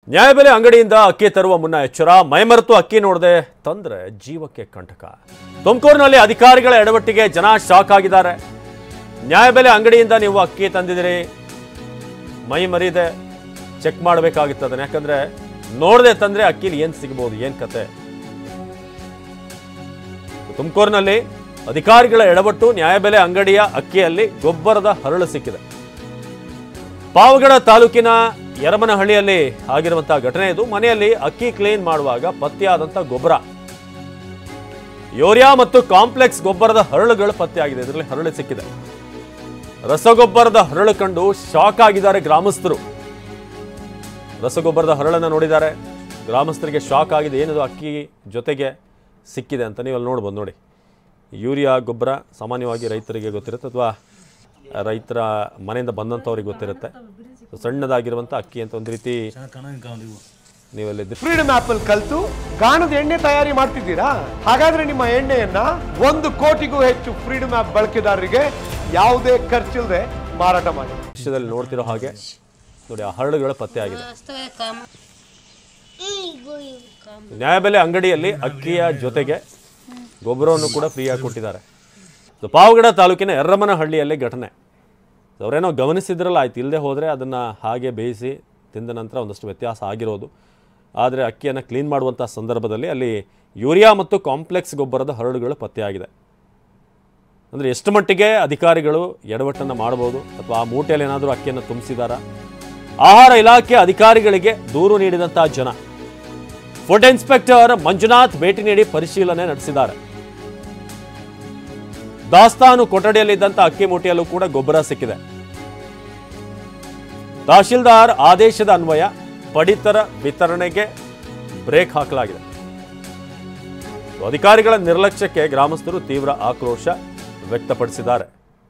ನ್ಯಾಯಬೆಲೆ ಅಂಗಡಿಯಿಂದ ಅಕ್ಕಿ ತರುವ ಮುನ್ನ ಎಚ್ಚರ ಮೈಮರೆತು ಅಕ್ಕಿ ನೋಡದೆ ತಂದ್ರೆ ಜೀವಕ್ಕೆ ಕಂಟಕ ತುಮಕೂರಿನಲ್ಲಿ ಅಧಿಕಾರಿಗಳ ಎಡವಟ್ಟಿಗೆ ಜನ ಶಾಕ್ ಆಗಿದ್ದಾರೆ ನ್ಯಾಯಬೆಲೆ ಅಂಗಡಿಯಿಂದ ನೀವು ಅಕ್ಕಿ ತಂದಿದ್ದೀರಿ ಮೈ ಮರಿದೆ ಚೆಕ್ ಮಾಡಬೇಕಾಗಿತ್ತು ಅದನ್ನ ಯಾಕಂದ್ರೆ ನೋಡದೆ ತಂದ್ರೆ ಅಕ್ಕಿಲಿ ಏನ್ ಸಿಗ್ಬೋದು ಏನ್ ಕತೆ ತುಮಕೂರಿನಲ್ಲಿ ಅಧಿಕಾರಿಗಳ ಎಡವಟ್ಟು ನ್ಯಾಯಬೆಲೆ ಅಂಗಡಿಯ ಅಕ್ಕಿಯಲ್ಲಿ ಗೊಬ್ಬರದ ಹರಳು ಸಿಕ್ಕಿದೆ ಪಾವಗಡ ತಾಲೂಕಿನ ಯರಮನಹಳ್ಳಿಯಲ್ಲಿ ಆಗಿರುವಂತಹ ಘಟನೆ ಇದು ಮನೆಯಲ್ಲಿ ಅಕ್ಕಿ ಕ್ಲೀನ್ ಮಾಡುವಾಗ ಪತ್ತೆಯಾದಂತಹ ಗೊಬ್ಬರ ಯೂರಿಯಾ ಮತ್ತು ಕಾಂಪ್ಲೆಕ್ಸ್ ಗೊಬ್ಬರದ ಹರಳುಗಳು ಪತ್ತೆಯಾಗಿದೆ ಇದರಲ್ಲಿ ಹರಳು ಸಿಕ್ಕಿದೆ ರಸಗೊಬ್ಬರದ ಹರಳು ಕಂಡು ಶಾಕ್ ಆಗಿದ್ದಾರೆ ಗ್ರಾಮಸ್ಥರು ರಸಗೊಬ್ಬರದ ಹರಳನ್ನ ನೋಡಿದ್ದಾರೆ ಗ್ರಾಮಸ್ಥರಿಗೆ ಶಾಕ್ ಆಗಿದೆ ಏನಿದು ಅಕ್ಕಿ ಜೊತೆಗೆ ಸಿಕ್ಕಿದೆ ಅಂತ ನೀವು ಅಲ್ಲಿ ನೋಡ್ಬೋದು ನೋಡಿ ಯೂರಿಯಾ ಗೊಬ್ಬರ ಸಾಮಾನ್ಯವಾಗಿ ರೈತರಿಗೆ ಗೊತ್ತಿರುತ್ತೆ ಅಥವಾ ರೈತರ ಮನೆಯಿಂದ ಬಂದಂಥವ್ರಿಗೆ ಗೊತ್ತಿರುತ್ತೆ ಸಣ್ಣದಾಗಿರುವಂಥ ಅಕ್ಕಿ ಅಂತ ಒಂದು ರೀತಿ ನೀವಲ್ಲಿ ದೃಶ್ಯ ಫ್ರೀಡಮ್ ಆಪ್ ಅಲ್ಲಿ ಕಲ್ತು ಗಾಣದ ಎಣ್ಣೆ ತಯಾರಿ ಮಾಡ್ತಿದ್ದೀರಾ ಹಾಗಾದ್ರೆ ನಿಮ್ಮ ಎಣ್ಣೆಯನ್ನ ಒಂದು ಕೋಟಿಗೂ ಹೆಚ್ಚು ಫ್ರೀಡಮ್ ಆಪ್ ಬಳಕೆದಾರರಿಗೆ ಯಾವುದೇ ಖರ್ಚಿಲ್ಲದೆ ಮಾರಾಟ ಮಾಡಿ ದೃಶ್ಯದಲ್ಲಿ ನೋಡ್ತಿರೋ ಹಾಗೆ ನೋಡಿ ಆ ಹರಳುಗಳು ಪತ್ತೆಯಾಗಿದೆ ನ್ಯಾಯಬೆಲೆ ಅಂಗಡಿಯಲ್ಲಿ ಅಕ್ಕಿಯ ಜೊತೆಗೆ ಗೊಬ್ಬರವನ್ನು ಕೂಡ ಫ್ರೀಯಾಗಿ ಕೊಟ್ಟಿದ್ದಾರೆ ಸೊ ಪಾವಗಡ ತಾಲೂಕಿನ ಎರ್ರಮ್ಮನಹಳ್ಳಿಯಲ್ಲಿ ಘಟನೆ ಸೊ ಅವರೇನೋ ಗಮನಿಸಿದ್ರಲ್ಲ ಆಯ್ತು ಇಲ್ಲದೆ ಹೋದರೆ ಅದನ್ನು ಹಾಗೆ ಬೇಯಿಸಿ ತಿಂದ ನಂತರ ಒಂದಷ್ಟು ವ್ಯತ್ಯಾಸ ಆಗಿರೋದು ಆದರೆ ಅಕ್ಕಿಯನ್ನು ಕ್ಲೀನ್ ಮಾಡುವಂಥ ಸಂದರ್ಭದಲ್ಲಿ ಅಲ್ಲಿ ಯೂರಿಯಾ ಮತ್ತು ಕಾಂಪ್ಲೆಕ್ಸ್ ಗೊಬ್ಬರದ ಹರಳುಗಳು ಪತ್ತೆಯಾಗಿದೆ ಅಂದರೆ ಎಷ್ಟು ಮಟ್ಟಿಗೆ ಅಧಿಕಾರಿಗಳು ಎಡವಟ್ಟನ್ನು ಮಾಡ್ಬೋದು ಅಥವಾ ಆ ಮೂಟೆಯಲ್ಲಿ ಏನಾದರೂ ಅಕ್ಕಿಯನ್ನು ತುಂಬಿಸಿದಾರಾ ಆಹಾರ ಇಲಾಖೆ ಅಧಿಕಾರಿಗಳಿಗೆ ದೂರು ನೀಡಿದಂತಹ ಜನ ಫುಡ್ ಇನ್ಸ್ಪೆಕ್ಟರ್ ಮಂಜುನಾಥ್ ಭೇಟಿ ನೀಡಿ ಪರಿಶೀಲನೆ ನಡೆಸಿದ್ದಾರೆ ದಾಸ್ತಾನು ಕೊಠಡಿಯಲ್ಲಿದ್ದಂಥ ಅಕ್ಕಿ ಮೂಟೆಯಲ್ಲೂ ಕೂಡ ಗೊಬ್ಬರ ಸಿಕ್ಕಿದೆ ತಹಶೀಲ್ದಾರ್ ಆದೇಶದ ಅನ್ವಯ ಪಡಿತರ ವಿತರಣೆಗೆ ಬ್ರೇಕ್ ಹಾಕಲಾಗಿದೆ ಅಧಿಕಾರಿಗಳ ನಿರ್ಲಕ್ಷ್ಯಕ್ಕೆ ಗ್ರಾಮಸ್ಥರು ತೀವ್ರ ಆಕ್ರೋಶ ವ್ಯಕ್ತಪಡಿಸಿದ್ದಾರೆ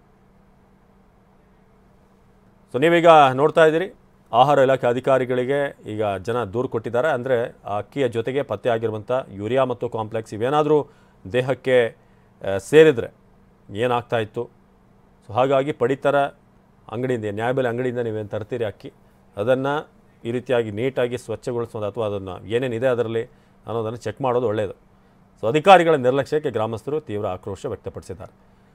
ಸೊ ನೀವೀಗ ನೋಡ್ತಾ ಇದ್ದೀರಿ ಆಹಾರ ಇಲಾಖೆ ಅಧಿಕಾರಿಗಳಿಗೆ ಈಗ ಜನ ದೂರು ಕೊಟ್ಟಿದ್ದಾರೆ ಅಂದರೆ ಆ ಅಕ್ಕಿಯ ಜೊತೆಗೆ ಪತ್ತೆ ಆಗಿರುವಂಥ ಯೂರಿಯಾ ಮತ್ತು ಕಾಂಪ್ಲೆಕ್ಸ್ ಇವೇನಾದರೂ ದೇಹಕ್ಕೆ ಆ, ಸೇರಿದರೆ ಏನಾಗ್ತಾ ಇತ್ತು ಸೊ ಹಾಗಾಗಿ ಪಡಿತರ ಅಂಗಡಿಯಿಂದ ನ್ಯಾಯಬೆಲೆ ಅಂಗಡಿಯಿಂದ ನೀವೇನು ತರ್ತೀರಿ ಅಕ್ಕಿ ಅದನ್ನು ಈ ರೀತಿಯಾಗಿ ನೀಟಾಗಿ ಸ್ವಚ್ಛಗೊಳಿಸೋದು ಅಥವಾ ಅದನ್ನು ಏನೇನಿದೆ ಅದರಲ್ಲಿ ಅನ್ನೋದನ್ನು ಚೆಕ್ ಮಾಡೋದು ಒಳ್ಳೆಯದು ಸೊ ಅಧಿಕಾರಿಗಳ ನಿರ್ಲಕ್ಷ್ಯಕ್ಕೆ ಗ್ರಾಮಸ್ಥರು ತೀವ್ರ ಆಕ್ರೋಶ ವ್ಯಕ್ತಪಡಿಸಿದ್ದಾರೆ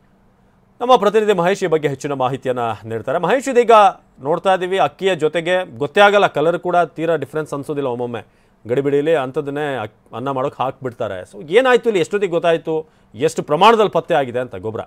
ನಮ್ಮ ಪ್ರತಿನಿಧಿ ಮಹೇಶ್ ಈ ಬಗ್ಗೆ ಹೆಚ್ಚಿನ ಮಾಹಿತಿಯನ್ನು ನೀಡ್ತಾರೆ ಮಹೇಶ್ ಇದೀಗ ನೋಡ್ತಾ ಇದ್ದೀವಿ ಅಕ್ಕಿಯ ಜೊತೆಗೆ ಗೊತ್ತೇ ಆಗಲ್ಲ ಕಲರ್ ಕೂಡ ತೀರಾ ಡಿಫ್ರೆನ್ಸ್ ಅನ್ಸೋದಿಲ್ಲ ಒಮ್ಮೊಮ್ಮೆ ಗಡಿಬಿಡಿಲಿ ಅಂಥದ್ದನ್ನೇ ಅಕ್- ಅನ್ನ ಮಾಡೋಕೆ ಹಾಕ್ಬಿಡ್ತಾರೆ ಸೊ ಏನಾಯ್ತು ಇಲ್ಲಿ ಎಷ್ಟೊತ್ತಿಗೆ ಗೊತ್ತಾಯಿತು ಎಷ್ಟು ಪ್ರಮಾಣದಲ್ಲಿ ಪತ್ತೆ ಆಗಿದೆ ಅಂತ ಗೊಬ್ಬರ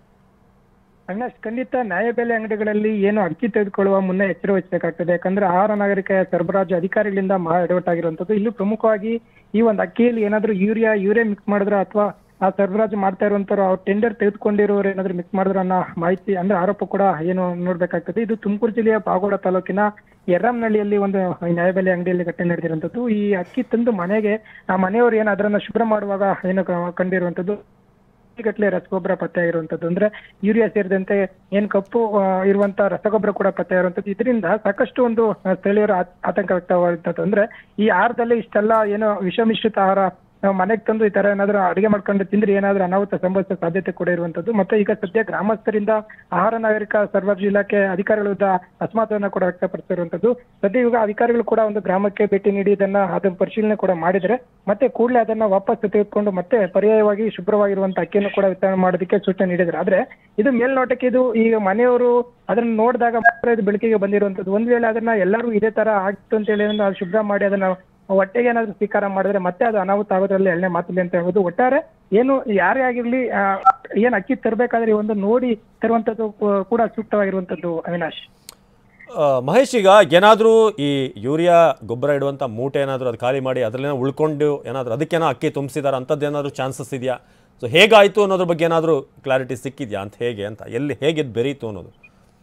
ಅವಿನಾಶ್ ಖಂಡಿತ ನ್ಯಾಯಬೆಲೆ ಅಂಗಡಿಗಳಲ್ಲಿ ಏನು ಅಕ್ಕಿ ತೆಗೆದುಕೊಳ್ಳುವ ಮುನ್ನ ಎಚ್ಚರ ವಹಿಸಬೇಕಾಗ್ತದೆ ಯಾಕಂದ್ರೆ ಆಹಾರ ನಾಗರಿಕ ಸರಬರಾಜು ಅಧಿಕಾರಿಗಳಿಂದ ಮಹಾ ಎಡವಟ್ಟಾಗಿರುವಂತದ್ದು ಇಲ್ಲಿ ಪ್ರಮುಖವಾಗಿ ಈ ಒಂದು ಅಕ್ಕಿಯಲ್ಲಿ ಏನಾದ್ರೂ ಯೂರಿಯಾ ಯೂರಿಯಾ ಮಿಕ್ಸ್ ಮಾಡಿದ್ರೆ ಅಥವಾ ಆ ಸರಬರಾಜು ಮಾಡ್ತಾ ಇರುವಂತವ್ರು ಅವ್ರು ಟೆಂಡರ್ ತೆಗೆದುಕೊಂಡಿರೋರು ಏನಾದ್ರು ಮಿಕ್ಸ್ ಮಾಡಿದ್ರ ಅನ್ನೋ ಮಾಹಿತಿ ಅಂದ್ರೆ ಆರೋಪ ಕೂಡ ಏನು ನೋಡ್ಬೇಕಾಗ್ತದೆ ಇದು ತುಮಕೂರು ಜಿಲ್ಲೆಯ ಪಾಗೋಡ ತಾಲೂಕಿನ ಯರ್ರಾಮ್ನಳ್ಳಿಯಲ್ಲಿ ಒಂದು ನ್ಯಾಯಬೆಲೆ ಅಂಗಡಿಯಲ್ಲಿ ಘಟನೆ ನಡೆದಿರುವಂತದ್ದು ಈ ಅಕ್ಕಿ ತಂದು ಮನೆಗೆ ಆ ಮನೆಯವರು ಏನು ಅದನ್ನ ಶುಭ್ರ ಮಾಡುವಾಗ ಏನು ಕ- ಕಂಡಿರುವಂತದ್ದು ಗಟ್ಟಲೆ ರಸಗೊಬ್ಬರ ಪತ್ತೆ ಆಗಿರುವಂತದ್ದು ಅಂದ್ರೆ ಯೂರಿಯಾ ಸೇರಿದಂತೆ ಏನ್ ಕಪ್ಪು ಆ, ಇರುವಂತ ರಸಗೊಬ್ಬರ ಕೂಡ ಪತ್ತೆ ಆಗಿರುವಂತದ್ದು ಇದರಿಂದ ಸಾಕಷ್ಟು ಒಂದು ಆ, ಸ್ಥಳೀಯರ ಆತ್- ಆತಂಕ ವ್ಯಕ್ತವಾಗುತ್ತದೆ ಅಂದ್ರೆ ಈ ಆಹಾರದಲ್ಲಿ ಇಷ್ಟೆಲ್ಲ ಏನು ವಿಷಮಿಶ್ರಿತ ಆಹಾರ ನಾವು ಮನೆಗೆ ತಂದು ಈ ತರ ಏನಾದ್ರು ಅಡಿಗೆ ಮಾಡ್ಕೊಂಡು ತಿಂದ್ರೆ ಏನಾದ್ರೂ ಅನಾಹುತ ಸಂಭವಿಸೋ ಸಾಧ್ಯತೆ ಕೂಡ ಇರುವಂತದ್ದು ಮತ್ತೆ ಈಗ ಸದ್ಯ ಗ್ರಾಮಸ್ಥರಿಂದ ಆಹಾರ ನಾಗರಿಕ ಸರಬರಾಜು ಇಲಾಖೆ ಅಧಿಕಾರಿಗಳ ವಿರುದ್ಧ ಅಸಮಾಧಾನ ಕೂಡ ವ್ಯಕ್ತಪಡಿಸಿರುವಂತದ್ದು ಸದ್ಯ ಈಗ ಅಧಿಕಾರಿಗಳು ಕೂಡ ಒಂದು ಗ್ರಾಮಕ್ಕೆ ಭೇಟಿ ನೀಡಿ ಇದನ್ನ ಅದನ್ನ ಪರಿಶೀಲನೆ ಕೂಡ ಮಾಡಿದ್ರೆ ಮತ್ತೆ ಕೂಡಲೇ ಅದನ್ನ ವಾಪಸ್ ತೆಗೆದುಕೊಂಡು ಮತ್ತೆ ಪರ್ಯಾಯವಾಗಿ ಶುಭ್ರವಾಗಿರುವಂತ ಅಕ್ಕಿಯನ್ನು ಕೂಡ ವಿತರಣೆ ಮಾಡೋದಕ್ಕೆ ಸೂಚನೆ ನೀಡಿದ್ರು ಆದ್ರೆ ಇದು ಮೇಲ್ನೋಟಕ್ಕೆ ಇದು ಈಗ ಮನೆಯವರು ಅದನ್ನ ನೋಡಿದಾಗ ಮಾತ್ರ ಇದು ಬೆಳಕಿಗೆ ಬಂದಿರುವಂತದ್ದು ಒಂದ್ ವೇಳೆ ಅದನ್ನ ಎಲ್ಲರೂ ಇದೇ ತರ ಆಗಿತ್ತು ಅಂತ ಹೇಳಿ ಅದನ್ನ ಶುಭ್ರ ಮಾಡಿ ಅದನ್ನ ಹೊಟ್ಟೆಗೆ ಏನಾದ್ರು ಸ್ವೀಕಾರ ಮಾಡಿದ್ರೆ ಮತ್ತೆ ಅದು ಅನಾಹುತ ಆಗೋದ್ರಲ್ಲಿ ಎಣ್ಣೆ ಮಾತಿಲ್ಲ ಅಂತ ಹೇಳ್ಬೋದು ಒಟ್ಟಾರೆ ಏನು ಯಾರೇ ಆಗಿರ್ಲಿ ಆ, ಏನ್ ಅಕ್ಕಿ ತರಬೇಕಾದ್ರೆ ಈ ಒಂದು ನೋಡಿ ತರುವಂತದ್ದು ಕೂಡ ಸೂಕ್ತವಾಗಿರುವಂತದ್ದು ಅವಿನಾಶ್ ಆ, ಮಹೇಶ್ ಈಗ ಏನಾದರೂ ಈ ಯೂರಿಯಾ ಗೊಬ್ಬರ ಇಡುವಂಥ ಮೂಟೆ ಏನಾದರೂ ಅದು ಖಾಲಿ ಮಾಡಿ ಅದರಲ್ಲೇನೋ ಉಳ್ಕೊಂಡು ಏನಾದರೂ ಅದಕ್ಕೇನೋ ಅಕ್ಕಿ ತುಂಬಿಸಿದಾರೆ ಅಂಥದ್ದು ಏನಾದರೂ ಚಾನ್ಸಸ್ ಇದೆಯಾ ಸೊ ಹೇಗಾಯಿತು ಅನ್ನೋದ್ರ ಬಗ್ಗೆ ಏನಾದರೂ ಕ್ಲಾರಿಟಿ ಸಿಕ್ಕಿದೆಯಾ ಅಂತ ಹೇಗೆ ಅಂತ ಎಲ್ಲಿ ಹೇಗೆ ಇದು ಬೆರೀತು ಅನ್ನೋದು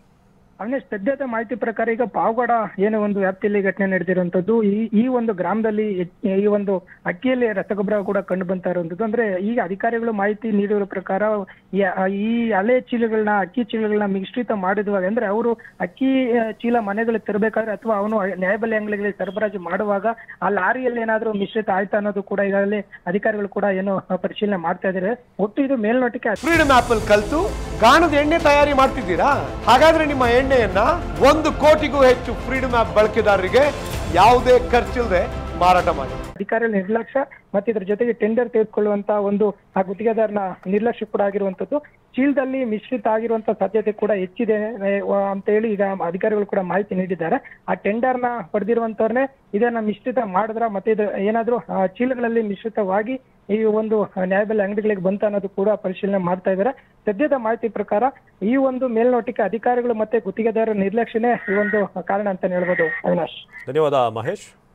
ಅವನೇ ಸದ್ಯದ ಮಾಹಿತಿ ಪ್ರಕಾರ ಈಗ ಪಾವಗಡ ಏನು ಒಂದು ವ್ಯಾಪ್ತಿಯಲ್ಲಿ ಘಟನೆ ನಡೆದಿರುವಂತದ್ದು ಈ ಈ ಒಂದು ಗ್ರಾಮದಲ್ಲಿ ಹೆಚ್- ಈ ಒಂದು ಅಕ್ಕಿಯಲ್ಲಿ ರಸಗೊಬ್ಬರ ಕೂಡ ಕಂಡು ಬಂತಾ ಇರುವಂತದ್ದು ಅಂದ್ರೆ ಈಗ ಅಧಿಕಾರಿಗಳು ಮಾಹಿತಿ ನೀಡಿರೋ ಪ್ರಕಾರ ಈ- ಈ ಹಳೆ ಚೀಲಗಳನ್ನ ಅಕ್ಕಿ ಚೀಲಗಳನ್ನ ಮಿಶ್ರಿತ ಮಾಡಿದುವಾಗ ಅಂದ್ರೆ ಅವರು ಅಕ್ಕಿ ಆ, ಚೀಲ ಮನೆಗಳಿಗೆ ತರಬೇಕಾದ್ರೆ ಅಥವಾ ಅವನು ನ್ಯಾಯಬೆಲೆ ಅಂಗಡಿಗಳಿಗೆ ಸರಬರಾಜು ಮಾಡುವಾಗ ಆ ಲಾರಿಯಲ್ಲಿ ಏನಾದ್ರೂ ಮಿಶ್ರಿತ ಆಯ್ತಾ ಅನ್ನೋದು ಕೂಡ ಈಗಾಗಲೇ ಅಧಿಕಾರಿಗಳು ಕೂಡ ಏನು ಆ, ಪರಿಶೀಲನೆ ಮಾಡ್ತಾ ಇದ್ದಾರೆ ಒಟ್ಟು ಇದು ಮೇಲ್ನೋಟಕ್ಕೆ ಫ್ರೀಡಮ್ ಆಪ್ ಅಲ್ಲಿ ಕಲ್ತು ಗಾಣದ ಎಣ್ಣೆ ತಯಾರಿ ಮಾಡ್ತಿದ್ದೀರಾ ಹಾಗಾದ್ರೆ ನಿಮ್ಮ ಎಣ್ಣೆ ಎಣ್ಣೆಯನ್ನ ಒಂದು ಕೋಟಿಗೂ ಹೆಚ್ಚು ಫ್ರೀಡಮ್ ಆಪ್ ಬಳಕೆದಾರರಿಗೆ ಯಾವುದೇ ಖರ್ಚಿಲ್ಲದೆ ಮಾರಾಟ ಮಾಡಿ ಅಧಿಕಾರಿಗಳ ನಿರ್ಲಕ್ಷ್ಯ ಮತ್ತೆ ಇದ್ರ ಜೊತೆಗೆ ಟೆಂಡರ್ ತೆಗೆದುಕೊಳ್ಳುವಂತ ಒಂದು ಆ ಗುತ್ತಿಗೆದಾರನ ನಿರ್ಲಕ್ಷ್ಯ ಕೂಡ ಆಗಿರುವಂತದ್ದು ಚೀಲದಲ್ಲಿ ಮಿಶ್ರಿತ ಆಗಿರುವಂತ ಸಾಧ್ಯತೆ ಕೂಡ ಹೆಚ್ಚಿದೆ ಏ, ವ- ಅಂತ ಹೇಳಿ ಈಗ ಅಧಿಕಾರಿಗಳು ಕೂಡ ಮಾಹಿತಿ ನೀಡಿದ್ದಾರೆ ಆ ಟೆಂಡರ್ ನ ಪಡೆದಿರುವಂತವ್ರನ್ನೇ ಇದನ್ನ ಮಿಶ್ರಿತ ಮಾಡಿದ್ರ ಮತ್ತೆ ಇದು ಏನಾದ್ರೂ ಆ, ಚೀಲಗಳಲ್ಲಿ ಮಿಶ್ರಿತವಾಗಿ ಈ ಒಂದು ನ್ಯಾಯಬೆಲೆ ಅಂಗಡಿಗಳಿಗೆ ಬಂತ ಅನ್ನೋದು ಕೂಡ ಪರಿಶೀಲನೆ ಮಾಡ್ತಾ ಇದ್ದಾರೆ ಸದ್ಯದ ಮಾಹಿತಿ ಪ್ರಕಾರ ಈ ಒಂದು ಮೇಲ್ನೋಟಕ್ಕೆ ಅಧಿಕಾರಿಗಳು ಮತ್ತೆ ಗುತ್ತಿಗೆದಾರರ ನಿರ್ಲಕ್ಷ್ಯನೇ ಈ ಒಂದು ಕಾರಣ ಅಂತ ಹೇಳ್ಬೋದು ಅವಿನಾಶ್ ಧನ್ಯವಾದ ಮಹೇಶ್